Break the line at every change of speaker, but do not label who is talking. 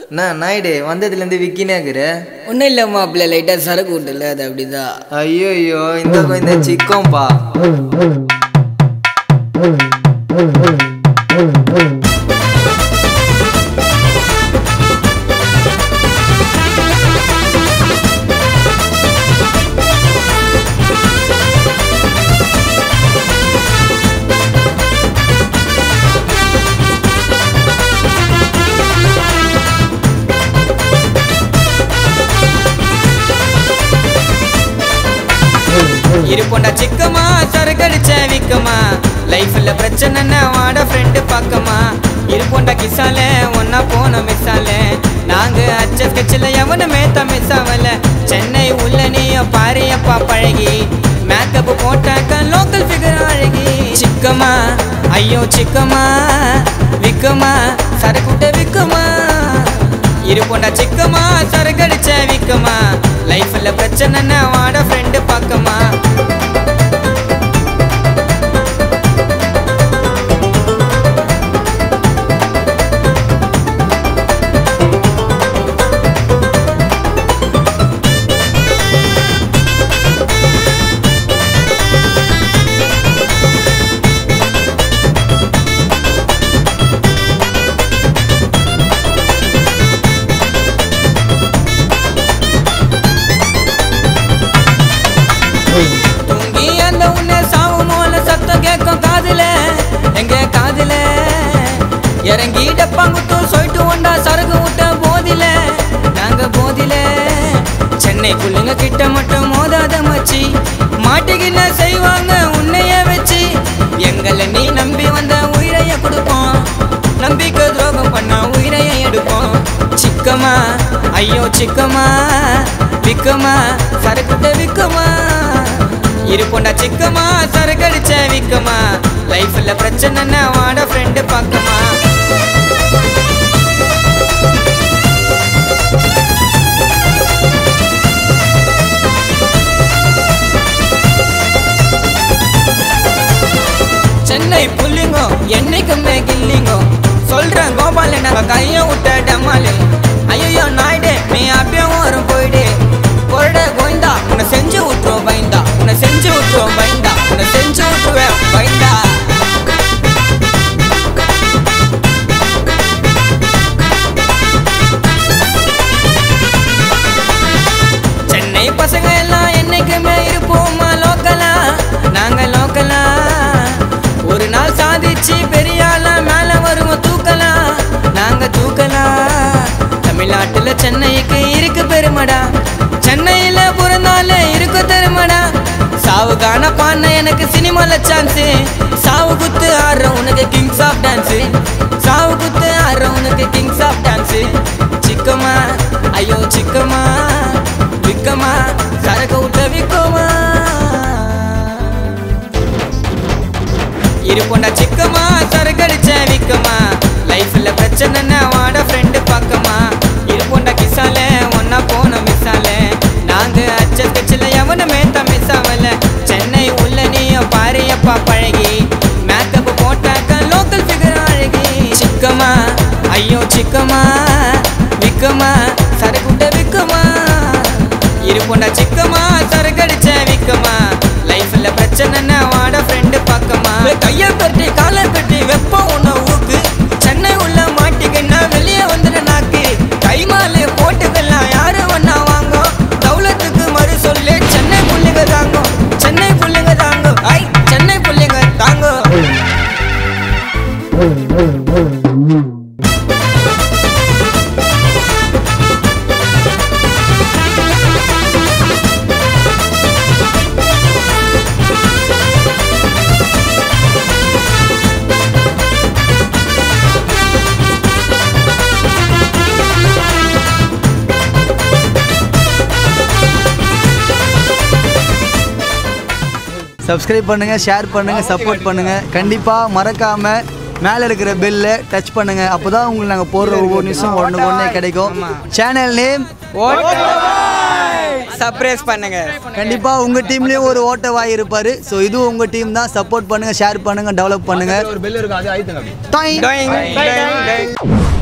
நான் நாயுடு வந்ததுலேருந்து விக்கினே இருக்கிற
ஒன்றும் இல்லை மாப்பிள்ள லைட்டாக சரக்கு விட்டுல அது அப்படிதான்
ஐயோ ஐயோ இந்த இந்த சிக்கோம்பா
இருப்போண்டா சிக்கமா சரக்கடிச்ச விக்கமா லைஃப்ல பிரச்சனைன்னா வாட ஃப்ரெண்டு பார்க்கமா இருப்போண்டா கிசால ஒன்னா போன மிஸ்ஸால நாங்க அச்ச ஸ்கெட்சில் எவனுமே மிஸ் ஆகல சென்னை உள்ள நீயும் பாரியப்பா பழகி மேக்கப் போட்டாக்க லோக்கல் ஃபிகர் அழகி சிக்கமா ஐயோ சிக்கமா விக்கமா சரக்குட்ட விக்கமா இருப்போண்டா சிக்கமா சரக்கடிச்ச விக்கமா லைஃப்ல பிரச்சனைன்னா வாட ஃப்ரெண்டு பார்க்கமா தூங்கி அந்த உன்னை சாவு மோல சத்தம் கேட்கும் காதுல எங்க காதுல இறங்கி டப்பாங்குத்தும் சொல்லிட்டு ஒண்டா சரகு விட்ட போதில நாங்க போதில சென்னை புள்ளுங்க கிட்ட மட்டும் மோதாத மச்சி மாட்டிக்கின செய்வாங்க உன்னைய வச்சு எங்களை நீ நம்பி வந்த உயிரைய கொடுப்போம் நம்பிக்கை துரோகம் பண்ண உயிரைய எடுப்போம் சிக்கமா ஐயோ சிக்கமா விக்கமா சரக்குட்ட விக்கமா இருப்போண்டா சிக்கமா சரக்கடிச்ச விக்கமா லைஃப்ல பிரச்சனைன்னா வாட ஃப்ரெண்டு பார்க்கமா சென்னை புள்ளிங்கோ என்னைக்குமே கில்லிங்கோ சொல்றேன் கோபால நாங்க கைய விட்ட டமாலு ஐயோ நாயுடு நீ அப்பயும் வரும் போயிடு பொருட கோய்ந்தா உன்னை செஞ்சு விட்டுருவோம் பயந்தா உன்னை செஞ்சு விட்டுருவோம் பயந்தா உன்னை செஞ்சு விட்டுருவேன் பயந்தா சென்னை பசங்க எல்லாம் என்னைக்குமே இருப்போமா லோக்கலா நாங்க லோக்கலா ஒரு நாள் சாதிச்சு பெரிய ஆளா மேல வருவோம் தூக்கலா நாங்க தூக்கலா தமிழ்நாட்டுல சென்னைக்கு இருக்கு பெருமடா சென்னையில பிறந்தால இருக்கு பெருமடா சாவு காண பாண்ண எனக்கு சினிமால சான்ஸ் சாவு குத்து ஆடுற உனக்கு கிங்ஸ் ஆஃப் டான்ஸ் சாவு குத்து ஆடுற உனக்கு கிங்ஸ் ஆஃப் டான்ஸ் சிக்கமா ஐயோ சிக்கமா விக்கமா சரக்கு விட்ட விக்கமா இருப்போண்டா சிக்கமா சரக்கடிச்ச விக்கமா லைஃப்ல பிரச்சனைன்னா வாட ஃப்ரெண்டு பார்க்கமா இருப்போண்டா கிசால ஒன்னா போன மிஸ்ஸால நாங்க அச்ச ஸ்கெட்சில் எவனுமே மிஸ் ஆகல சென்னை உள்ள நீயும் பாரியப்பா பழகி மேக்கப் போட்டாக்க லோக்கல் ஃபிகர் அழகி சிக்கமா ஐயோ சிக்கமா விக்கமா சரக்குட்ட விக்கமா இருப்போண்டா சிக்கமா சரக்கடிச்ச விக்கமா லைஃப்ல பிரச்சனைன்னா வாட ஃப்ரெண்டு பார்க்கமா கைய கட்டி காலை கட்டி வெப்பம் உன்னை ஊக்கு சென்னை உள்ள மாட்டிக்கின்னா வெளியே வந்துட நாக்கு கைமாலே போட்டுக்கலாம் யாரும் ஒன்னா வாங்கோ தௌலத்துக்கு மறு சொல்லு சென்னை புள்ளிங்க தாங்கோ சென்னை புள்ளிங்க தாங்கோ ஐ சென்னை புள்ளிங்க தாங்கோ
சப்ஸ்கிரைப் பண்ணுங்க ஷேர் பண்ணுங்க சப்போர்ட் பண்ணுங்க கண்டிப்பா மறக்காம மேலே இருக்கிற பெல்லை டச் பண்ணுங்க அப்பதான் உங்களுக்கு நாங்கள் போடுற ஒவ்வொரு நியூஸும் உடனே உடனே கிடைக்கும் சேனல் நேம்
சர்ப்ரைஸ் பண்ணுங்க
கண்டிப்பா உங்க டீம்லயும் ஒரு ஓட்ட வாய் இருப்பாரு ஸோ இதுவும் உங்க டீம் தான் சப்போர்ட் பண்ணுங்க ஷேர் பண்ணுங்க டெவலப் பண்ணுங்க
ஒரு பெல் இருக்கும் அது ஆயிடுங்க
டாய்.
Doing, doing, doing.